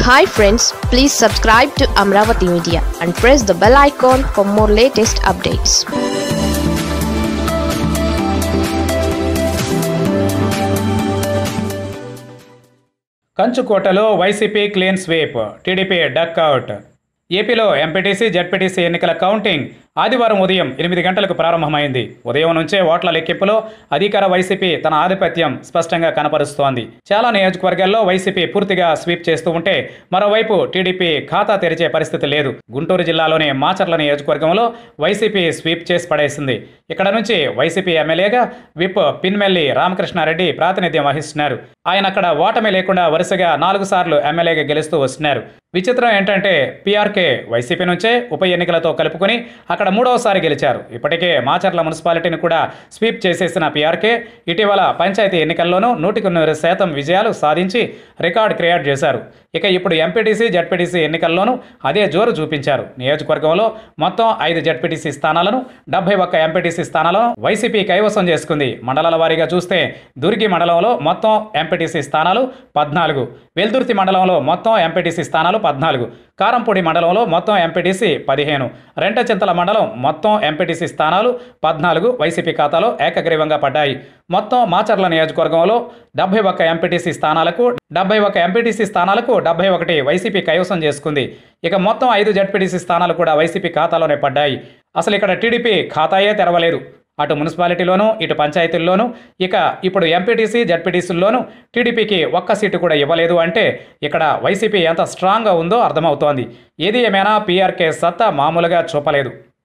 hi friends please subscribe to Amaravati media and press the bell icon for more latest updates కంచుకోటలో YCP clean sweep TDP duck out ఏపీలో MPTC ZPTC ఎన్నికల counting ఆదివారం ఉదయం ఎనిమిది గంటలకు ప్రారంభమైంది ఉదయం నుంచే ఓట్ల లెక్కింపులో అధికార వైసీపీ తన ఆధిపత్యం స్పష్టంగా కనపరుస్తోంది చాలా నియోజకవర్గాల్లో వైసీపీ పూర్తిగా స్వీప్ చేస్తూ ఉంటే మరోవైపు టీడీపీ ఖాతా తెరిచే పరిస్థితి లేదు గుంటూరు జిల్లాలోని మాచర్ల నియోజకవర్గంలో వైసీపీ స్వీప్ చేసి పడేసింది ఇక్కడ నుంచి వైసీపీ ఎమ్మెల్యేగా విప్ పిన్మెల్లి రామకృష్ణారెడ్డి ప్రాతినిధ్యం వహిస్తున్నారు ఆయన అక్కడ ఓటమి లేకుండా వరుసగా నాలుగు సార్లు ఎమ్మెల్యేగా గెలుస్తూ వస్తున్నారు విచిత్రం ఏంటంటే పీఆర్కే వైసీపీ నుంచే ఉప ఎన్నికలతో కలుపుకొని అక్కడ మూడవసారి గెలిచారు ఇప్పటికే మాచర్ల మున్సిపాలిటీని కూడా స్వీప్ చేసేసిన పీఆర్కే ఇటీవల పంచాయతీ ఎన్నికల్లోనూ నూటికి నూరు శాతం విజయాలు సాధించి రికార్డ్ క్రియేట్ చేశారు ఇక ఇప్పుడు ఎంపీటీసీ జడ్పీటీసీ ఎన్నికల్లోనూ అదే జోరు చూపించారు నియోజకవర్గంలో మొత్తం ఐదు జడ్పీటీసీ స్థానాలను డెబ్బై ఒక్క ఎంపీటీసీ స్థానాలను వైసీపీ కైవసం చేసుకుంది మండలాల వారీగా చూస్తే దుర్గి మండలంలో మొత్తం ఎంపీటీసీ స్థానాలు పద్నాలుగు వెల్దుర్తి మండలంలో మొత్తం ఎంపీటీసీ స్థానాలు పద్నాలుగు కారంపూడి మండలంలో మొత్తం ఎంపీటీసీ పదిహేను రెంటచింతల మండలం మొత్తం ఎంపీటీసీ స్థానాలు పద్నాలుగు వైసీపీ ఖాతాలో ఏకగ్రీవంగా పడ్డాయి మొత్తం మాచర్ల నియోజకవర్గంలో డెబ్బై ఒక్క ఎంపీటీసీ స్థానాలకు డెబ్బై ఒక్క ఎంపీటీసీ స్థానాలకు డెబ్బై ఒకటి వైసీపీ కైవసం చేసుకుంది ఇక మొత్తం ఐదు జడ్పీటీసీ స్థానాలు కూడా వైసీపీ ఖాతాలోనే పడ్డాయి అసలు ఇక్కడ టీడీపీ ఖాతాయే తెరవలేదు అటు మున్సిపాలిటీలోనూ ఇటు పంచాయతీల్లోనూ ఇక ఇప్పుడు ఎంపీటీసీ జడ్పీటీసీల్లోనూ టీడీపీకి ఒక్క సీటు కూడా ఇవ్వలేదు అంటే ఇక్కడ వైసీపీ ఎంత స్ట్రాంగ్గా ఉందో అర్థమవుతోంది ఏది ఏమైనా పీఆర్కే సత్తా మామూలుగా చూపలేదు